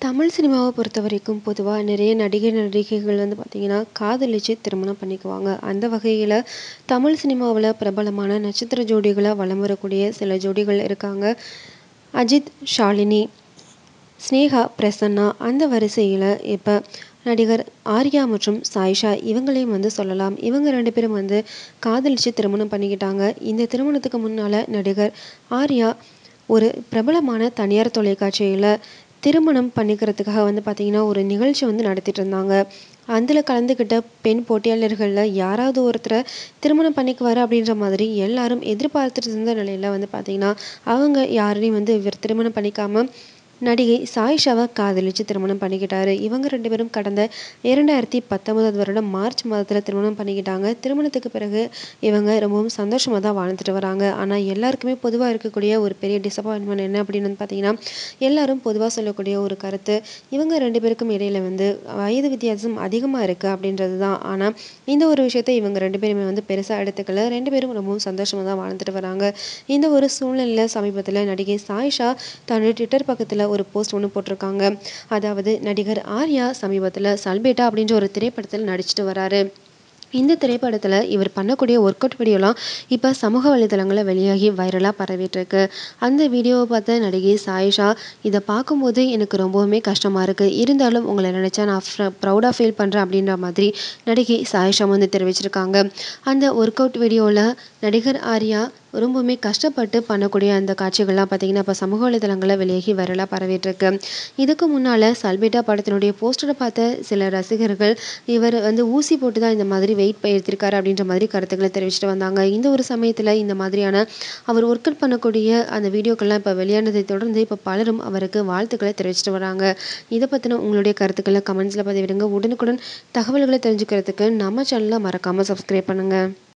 தமிழ் சினிமாவை பொறுத்தவரைக்கும் பொதுவா நிறைய நடிகர், நடிகைகள் வந்து பார்த்தீங்கன்னா, காதலிச்சு திருமணம் பண்ணிக்குவாங்க. அந்த வகையில தமிழ் சினிமாவுல பிரபலமான நட்சத்திர ஜோடிகளா வலம் வரக்கூடிய சில ஜோடிகள் இருக்காங்க. அஜித், ஷாலினி, ஸ்நேகா, பிரசன்னா அந்த வரிசையில இப்ப நடிகர் ஆர்யா மற்றும் சாயிஷா இவங்களையும் வந்து சொல்லலாம். இவங்க 2 பேரும் வந்து காதலிச்சு திருமணம் பண்ணிக்கிட்டாங்க. இந்த திருமணத்துக்கு முன்னால நடிகர் ஆர்யா ஒரு பிரபலமான தனியார் தொலைக்காட்சியில திருமணம் பண்ணிக்கிறதுக்காக வந்து பார்த்தீங்கன்னா, ஒரு நிகழ்ச்சி வந்து நடத்திட்டு இருந்தாங்க. அதுல கலந்துக்கிட்ட பெண் போட்டியாளர்கள்ல யாராவது ஒருத்தர திருமணம் பண்ணிக்குவாரு அப்படின்ற மாதிரி எல்லாரும் எதிர்பார்த்துட்டு இருந்த நிலையில வந்து பார்த்தீங்கன்னா, அவங்க யாரையும் வந்து இவர் திருமணம் பண்ணிக்காம நடிகை சாயிஷாவ காதலிச்சு திருமணம் பண்ணிக்கிட்டாரு. இவங்க 2 பேரும் கடந்த 2019 வருடம் மார்ச் மாதத்துல திருமணம் பண்ணிக்கிட்டாங்க. திருமணத்துக்கு பிறகு இவங்க ரொம்பவும் சந்தோஷமா தான் வாழ்ந்துட்டு வராங்க. ஆனா எல்லாருக்குமே பொதுவா இருக்கக்கூடிய ஒரு பெரிய டிசப்பாயின்ட்மென்ட் என்ன அப்படின்னு வந்து பார்த்தீங்கன்னா, எல்லாரும் பொதுவா சொல்லக்கூடிய ஒரு கருத்து, இவங்க 2 பேருக்கும் இடையில வந்து வயது வித்தியாசம் அதிகமா இருக்கு அப்படின்றது தான். ஆனா இந்த ஒரு விஷயத்த இவங்க 2 பேருமே வந்து பெருசா எடுத்துக்கல. 2 பேரும் ரொம்பவும் சந்தோஷமா தான் வாழ்ந்துட்டு வராங்க. இந்த ஒரு சூழ்நிலையில சமீபத்துல நடிகை சாயிஷா தன்னுடைய ட்விட்டர் பக்கத்துல ஒரு போஸ்ட் ஒண்ணு போட்டிருக்காங்க. அதாவது நடிகர் ஆர்யா சமீபத்துல சல்பேட்டா அப்படின்ற ஒரு திரைப்படத்துல நடிச்சுட்டு வராரு. இந்த திரைப்படத்துல இவர் பண்ணக்கூடிய ஒர்க் அவுட் வீடியோலாம் இப்ப சமூக வலைதளங்கள்ல வெளியாகி வைரலா பரவிட்டு இருக்கு. அந்த வீடியோவ பார்த்த நடிகை சாயிஷா, "இத பார்க்கும்போது எனக்கு ரொம்பவுமே கஷ்டமா இருக்கு. இருந்தாலும் உங்கள நினைச்சா நான் ஃப்ர ப்ரவுடா ஃபீல் பண்றேன்" அப்படின்ற மாதிரி நடிகை சாயிஷா வந்து தெரிவிச்சிருக்காங்க. அந்த ஒர்க் அவுட் வீடியோல நடிகர் ஆர்யா ரொம்பவுமே கஷ்டப்பட்டு பண்ணக்கூடிய அந்த காட்சிகள்லாம் பார்த்தீங்கன்னா, இப்ப சமூக வலைதளங்கள்ல வெளியாகி வைரலா பரவிட்டு இருக்கு. இதுக்கு முன்னால சல்பேட்டா படத்தினுடைய போஸ்டர பார்த்த சில ரசிகர்கள், இவர் வந்து ஊசி போட்டு தான் இந்த மாதிரி வெயிட் ஏத்திருக்காரு அப்படின்ற மாதிரி கருத்துக்கள தெரிவிச்சுட்டு வந்தாங்க. இந்த ஒரு சமயத்துல இந்த மாதிரியான அவர் ஒர்க் அவுட் பண்ணக்கூடிய அந்த வீடியோக்கள்லாம் இப்ப வெளியானதை தொடர்ந்து இப்ப பலரும் அவருக்கு வாழ்த்துக்கள தெரிவிச்சுட்டு வராங்க. இத பத்தின உங்களுடைய கருத்துக்கள கமெண்ட்ஸ்ல பதிவிடுங்க. உடனுக்குடன் தகவல்கள தெரிஞ்சுக்கிறதுக்கு நம்ம சேனல மறக்காம சப்ஸ்கிரைப் பண்ணுங்க.